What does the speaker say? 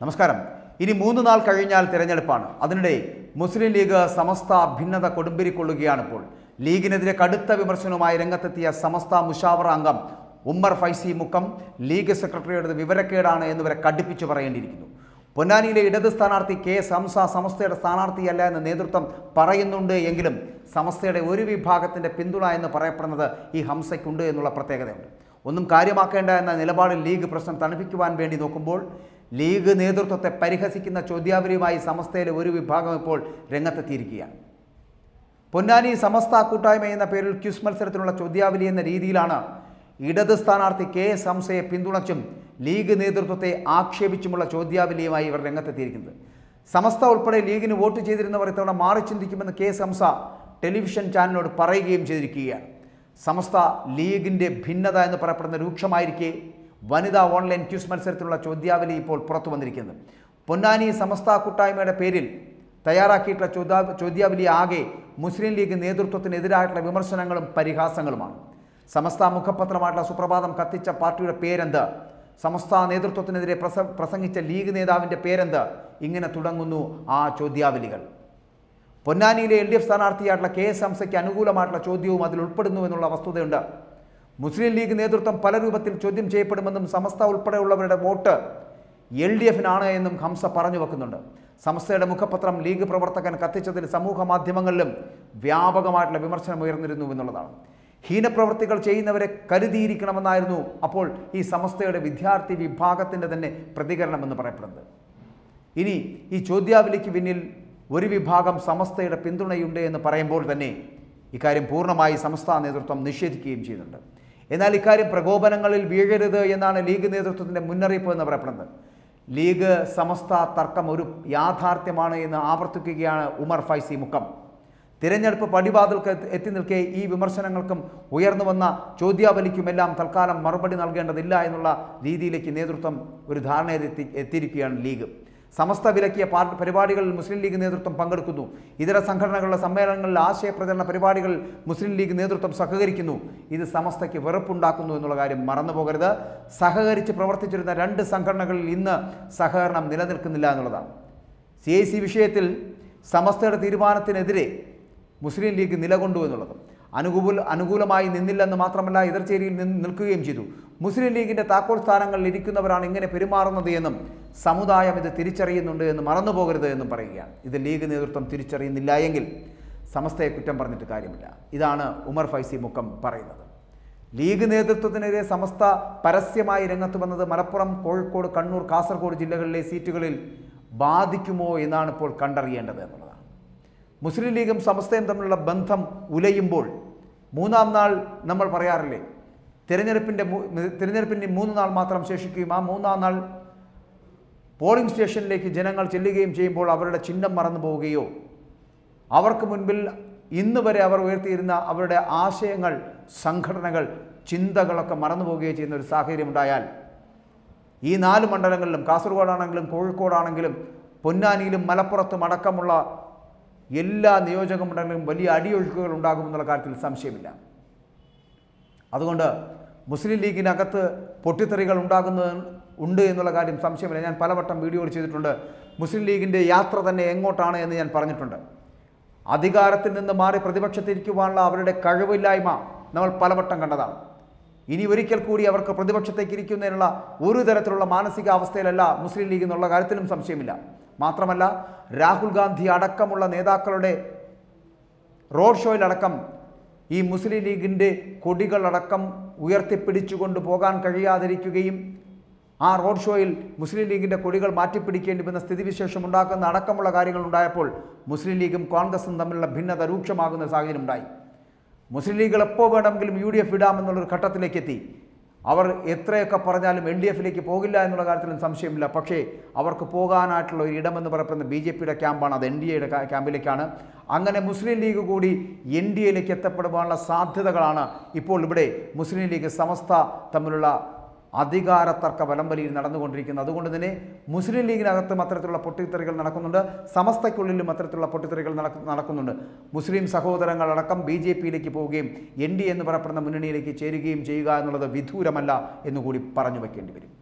നമസ്കാരം ഇനി മൂന്ന് നാൾ കഴിഞ്ഞാൽ തിരഞ്ഞെടുപ്പാണ് അതിനിടെ മുസ്ലിം ലീഗ് സമസ്ത ഭിന്നത കൊടുമ്പിരിക്കൊള്ളുകയാണ് ഇപ്പോൾ ലീഗിനെതിരെ കടുത്ത വിമർശനവുമായി രംഗത്തെത്തിയ സമസ്ത മുഷാവറ അംഗം ഉമ്മർ ഫൈസി മുക്കം ലീഗ് സെക്രട്ടറിയുടെ വിവരക്കേടാണ് എന്നിവരെ കടുപ്പിച്ചു പറയേണ്ടിയിരിക്കുന്നു പൊന്നാനിയിലെ ഇടത് സ്ഥാനാർത്ഥി കെ എസ് ഹംസ സമസ്തയുടെ സ്ഥാനാർത്ഥിയല്ല എന്ന് നേതൃത്വം പറയുന്നുണ്ട് എങ്കിലും സമസ്തയുടെ ഒരു വിഭാഗത്തിൻ്റെ പിന്തുണ എന്ന് പറയപ്പെടുന്നത് ഈ ഹംസയ്ക്കുണ്ട് എന്നുള്ള പ്രത്യേകതയുണ്ട് ഒന്നും കാര്യമാക്കേണ്ട എന്ന നിലപാടിൽ ലീഗ് പ്രശ്നം തണുപ്പിക്കുവാൻ വേണ്ടി നോക്കുമ്പോൾ ലീഗ് നേതൃത്വത്തെ പരിഹസിക്കുന്ന ചോദ്യാവലിയുമായി സമസ്തയിലെ ഒരു വിഭാഗം ഇപ്പോൾ രംഗത്തെത്തിയിരിക്കുകയാണ് പൊന്നാനി സമസ്ത കൂട്ടായ്മ എന്ന പേരിൽ ക്യൂസ് മത്സരത്തിനുള്ള ചോദ്യാവലി എന്ന രീതിയിലാണ് ഇടത് സ്ഥാനാർത്ഥി കെ എസ് ഹംസയെ പിന്തുണച്ചും ലീഗ് നേതൃത്വത്തെ ആക്ഷേപിച്ചുമുള്ള ചോദ്യാവലിയുമായി ഇവർ രംഗത്തെത്തിയിരിക്കുന്നത് സമസ്ത ഉൾപ്പെടെ ലീഗിന് വോട്ട് ചെയ്തിരുന്നവർ ഇത്തവണ മാറി ചിന്തിക്കുമെന്ന് കെ എസ് ഹംസ ടെലിവിഷൻ ചാനലിനോട് പറയുകയും ചെയ്തിരിക്കുകയാണ് സമസ്ത ലീഗിൻ്റെ ഭിന്നത എന്ന് പറയപ്പെടുന്ന രൂക്ഷമായിരിക്കെ വനിതാ ഓൺലൈൻ ക്യൂസ് മത്സരത്തിലുള്ള ചോദ്യാവലി ഇപ്പോൾ പുറത്തു വന്നിരിക്കുന്നത് പൊന്നാനി സമസ്ത കൂട്ടായ്മയുടെ പേരിൽ തയ്യാറാക്കിയിട്ടുള്ള ചോദ്യാ ചോദ്യാവലി ആകെ മുസ്ലിം ലീഗ് നേതൃത്വത്തിനെതിരായിട്ടുള്ള വിമർശനങ്ങളും പരിഹാസങ്ങളുമാണ് സമസ്ത മുഖപത്രമായിട്ടുള്ള സുപ്രഭാതം കത്തിച്ച പാർട്ടിയുടെ പേരെന്ത് സമസ്ത നേതൃത്വത്തിനെതിരെ പ്രസ പ്രസംഗിച്ച ലീഗ് നേതാവിൻ്റെ പേരെന്ത് ഇങ്ങനെ തുടങ്ങുന്നു ആ ചോദ്യാവലികൾ പൊന്നാനിയിലെ എൽ ഡി എഫ് സ്ഥാനാർത്ഥിയായിട്ടുള്ള കെ എസ് ഹംസയ്ക്ക് അനുകൂലമായിട്ടുള്ള ചോദ്യവും അതിൽ ഉൾപ്പെടുന്നു എന്നുള്ള വസ്തുതയുണ്ട് മുസ്ലിം ലീഗ് നേതൃത്വം പല രൂപത്തിൽ ചോദ്യം ചെയ്യപ്പെടുമെന്നും സമസ്ത ഉൾപ്പെടെയുള്ളവരുടെ വോട്ട് എൽ ഡി എഫിനാണ് എന്നും ഹംസ പറഞ്ഞു വെക്കുന്നുണ്ട് സമസ്തയുടെ മുഖപത്രം ലീഗ് പ്രവർത്തകൻ കത്തിച്ചതിൽ സമൂഹ മാധ്യമങ്ങളിലും വ്യാപകമായിട്ടുള്ള വിമർശനം ഉയർന്നിരുന്നു എന്നുള്ളതാണ് ഹീനപ്രവൃത്തികൾ ചെയ്യുന്നവരെ കരുതിയിരിക്കണമെന്നായിരുന്നു അപ്പോൾ ഈ സമസ്തയുടെ വിദ്യാർത്ഥി വിഭാഗത്തിൻ്റെ തന്നെ പ്രതികരണമെന്ന് പറയപ്പെടുന്നത് ഇനി ഈ ചോദ്യാവലിക്ക് പിന്നിൽ ഒരു വിഭാഗം സമസ്തയുടെ പിന്തുണയുണ്ട് എന്ന് പറയുമ്പോൾ തന്നെ ഇക്കാര്യം പൂർണ്ണമായി സമസ്ത നേതൃത്വം നിഷേധിക്കുകയും ചെയ്യുന്നുണ്ട് എന്നാൽ ഇക്കാര്യം പ്രകോപനങ്ങളിൽ വീഴരുത് എന്നാണ് ലീഗ് നേതൃത്വത്തിൻ്റെ മുന്നറിയിപ്പ് എന്ന് പറയപ്പെടുന്നത് ലീഗ് സമസ്ത തർക്കം ഒരു യാഥാർത്ഥ്യമാണ് എന്ന് ആവർത്തിക്കുകയാണ് ഉമർ ഫൈസി മുക്കം തിരഞ്ഞെടുപ്പ് പടിവാതിൽക്ക് എത്തി- എത്തി നിൽക്കെ ഈ വിമർശനങ്ങൾക്കും ഉയർന്നു വന്ന ചോദ്യാവലിക്കുമെല്ലാം തൽക്കാലം മറുപടി നൽകേണ്ടതില്ല എന്നുള്ള രീതിയിലേക്ക് നേതൃത്വം ഒരു ധാരണയിലെത്തി എത്തിയിരിക്കുകയാണ് ലീഗ് സമസ്ത വിലക്കിയ പാർട്ടി പരിപാടികളിൽ മുസ്ലിം ലീഗ് നേതൃത്വം പങ്കെടുക്കുന്നു ഇതര സംഘടനകളുടെ സമ്മേളനങ്ങളിൽ ആശയപ്രചരണ പരിപാടികളിൽ മുസ്ലിം ലീഗ് നേതൃത്വം സഹകരിക്കുന്നു ഇത് സമസ്തയ്ക്ക് വെറുപ്പുണ്ടാക്കുന്നു എന്നുള്ള കാര്യം മറന്നു പോകരുത് സഹകരിച്ച് പ്രവർത്തിച്ചിരുന്ന രണ്ട് സംഘടനകളിൽ ഇന്ന് സഹകരണം നിലനിൽക്കുന്നില്ല എന്നുള്ളതാണ് സി ഐ സി വിഷയത്തിൽ സമസ്തയുടെ തീരുമാനത്തിനെതിരെ മുസ്ലിം ലീഗ് നിലകൊണ്ടു എന്നുള്ളത് അനുകൂല അനുകൂലമായി നിന്നില്ലെന്ന് മാത്രമല്ല എതിർചേരിയിൽ നിന്ന് നിൽക്കുകയും ചെയ്തു മുസ്ലിം ലീഗിൻ്റെ താക്കോൽ സ്ഥാനങ്ങളിൽ ഇരിക്കുന്നവരാണ് ഇങ്ങനെ പെരുമാറുന്നത് എന്നും സമുദായം ഇത് തിരിച്ചറിയുന്നുണ്ട് എന്ന് മറന്നു പോകരുത് എന്നും പറയുകയാണ് ഇത് ലീഗ് നേതൃത്വം തിരിച്ചറിയുന്നില്ല എങ്കിൽ സമസ്തയെ കുറ്റം പറഞ്ഞിട്ട് കാര്യമില്ല ഇതാണ് ഉമർ ഫൈസി മുക്കം പറയുന്നത് ലീഗ് നേതൃത്വത്തിനെതിരെ സമസ്ത പരസ്യമായി രംഗത്ത് വന്നത് മലപ്പുറം കോഴിക്കോട് കണ്ണൂർ കാസർഗോഡ് ജില്ലകളിലെ സീറ്റുകളിൽ ബാധിക്കുമോ എന്നാണ് ഇപ്പോൾ കണ്ടറിയേണ്ടത് എന്നുള്ളതാണ് മുസ്ലിം ലീഗും സമസ്തയും തമ്മിലുള്ള ബന്ധം ഉലയുമ്പോൾ മൂന്നാം നാൾ നമ്മൾ പറയാറില്ലേ തിരഞ്ഞെടുപ്പിൻ്റെ മൂ- തിരഞ്ഞെടുപ്പിൻ്റെ മൂന്ന് നാൾ മാത്രം ശേഷിക്കുകയും ആ മൂന്നാം നാൾ പോളിംഗ് സ്റ്റേഷനിലേക്ക് ജനങ്ങൾ ചെല്ലുകയും ചെയ്യുമ്പോൾ അവരുടെ ചിഹ്നം മറന്നു പോവുകയോ അവർക്ക് മുൻപിൽ ഇന്ന് വരെ അവർ ഉയർത്തിയിരുന്ന അവരുടെ ആശയങ്ങൾ സംഘടനകൾ ചിന്തകളൊക്കെ മറന്നു പോവുകയോ ചെയ്യുന്ന ഒരു സാഹചര്യം ഉണ്ടായാൽ ഈ നാല് മണ്ഡലങ്ങളിലും കാസർഗോഡാണെങ്കിലും കോഴിക്കോടാണെങ്കിലും പൊന്നാനിയിലും മലപ്പുറത്തും അടക്കമുള്ള എല്ലാ നിയോജക മണ്ഡലങ്ങളിലും വലിയ അടിയൊഴുക്കുകൾ ഉണ്ടാകുമെന്നുള്ള കാര്യത്തിൽ സംശയമില്ല അതുകൊണ്ട് മുസ്ലിം ലീഗിനകത്ത് പൊട്ടിത്തെറികൾ ഉണ്ടാകുന്നത് ഉണ്ട് എന്നുള്ള കാര്യം സംശയമില്ല ഞാൻ പലവട്ടം വീഡിയോകൾ ചെയ്തിട്ടുണ്ട് മുസ്ലിം ലീഗിൻ്റെ യാത്ര തന്നെ എങ്ങോട്ടാണ് എന്ന് ഞാൻ പറഞ്ഞിട്ടുണ്ട് അധികാരത്തിൽ നിന്ന് മാറി പ്രതിപക്ഷത്തിരിക്കുവാനുള്ള അവരുടെ കഴിവില്ലായ്മ നമ്മൾ പലവട്ടം കണ്ടതാണ് ഇനി ഒരിക്കൽ കൂടി അവർക്ക് പ്രതിപക്ഷത്തേക്ക് ഇരിക്കുന്നതിനുള്ള ഒരു തരത്തിലുള്ള മാനസികാവസ്ഥയിലല്ല മുസ്ലിം ലീഗ് എന്നുള്ള കാര്യത്തിലും സംശയമില്ല മാത്രമല്ല രാഹുൽ ഗാന്ധി അടക്കമുള്ള നേതാക്കളുടെ റോഡ് ഷോയിലടക്കം ഈ മുസ്ലിം ലീഗിൻ്റെ കൊടികളടക്കം ഉയർത്തിപ്പിടിച്ചുകൊണ്ട് പോകാൻ കഴിയാതിരിക്കുകയും ആ റോഡ് ഷോയിൽ മുസ്ലിം ലീഗിൻ്റെ കൊടികൾ മാറ്റിപ്പിടിക്കേണ്ടി വന്ന സ്ഥിതിവിശേഷം ഉണ്ടാക്കുന്ന അടക്കമുള്ള കാര്യങ്ങൾ ഉണ്ടായപ്പോൾ മുസ്ലിം ലീഗും കോൺഗ്രസും തമ്മിലുള്ള ഭിന്നത രൂക്ഷമാകുന്ന സാഹചര്യം ഉണ്ടായി മുസ്ലിം ലീഗുകൾ എപ്പോൾ വേണമെങ്കിലും യു ഡി എഫ് ഇടാമെന്നുള്ളൊരു ഘട്ടത്തിലേക്ക് എത്തി അവർ എത്രയൊക്കെ പറഞ്ഞാലും എൽ ഡി എഫിലേക്ക് പോകില്ല എന്നുള്ള കാര്യത്തിലും സംശയമില്ല പക്ഷേ അവർക്ക് പോകാനായിട്ടുള്ള ഒരു ഇടമെന്ന് പറയപ്പെടുന്ന ബി ജെ പിയുടെ ക്യാമ്പാണ് അത് എൻ ഡി എയുടെ ക്യാമ്പിലേക്കാണ് അങ്ങനെ മുസ്ലിം ലീഗ് കൂടി എൻ ഡി എയിലേക്ക് എത്തപ്പെടുവാനുള്ള സാധ്യതകളാണ് ഇപ്പോൾ ഇവിടെ മുസ്ലിം ലീഗ് സമസ്ത തമ്മിലുള്ള അധികാര തർക്ക വലംവലിയിൽ നടന്നുകൊണ്ടിരിക്കുന്നത് അതുകൊണ്ട് തന്നെ മുസ്ലിം ലീഗിനകത്തും അത്തരത്തിലുള്ള പൊട്ടിത്തെറികൾ നടക്കുന്നുണ്ട് സമസ്തയ്ക്കുള്ളിലും അത്തരത്തിലുള്ള പൊട്ടിത്തെറികൾ നടക്ക- നടക്കുന്നുണ്ട് മുസ്ലിം സഹോദരങ്ങളടക്കം ബി ജെ പിയിലേക്ക് പോവുകയും എൻ ഡി എന്ന് പറയപ്പെടുന്ന മുന്നണിയിലേക്ക് ചേരുകയും ചെയ്യുക എന്നുള്ളത് വിദൂരമല്ല എന്നുകൂടി പറഞ്ഞു വയ്ക്കേണ്ടി വരും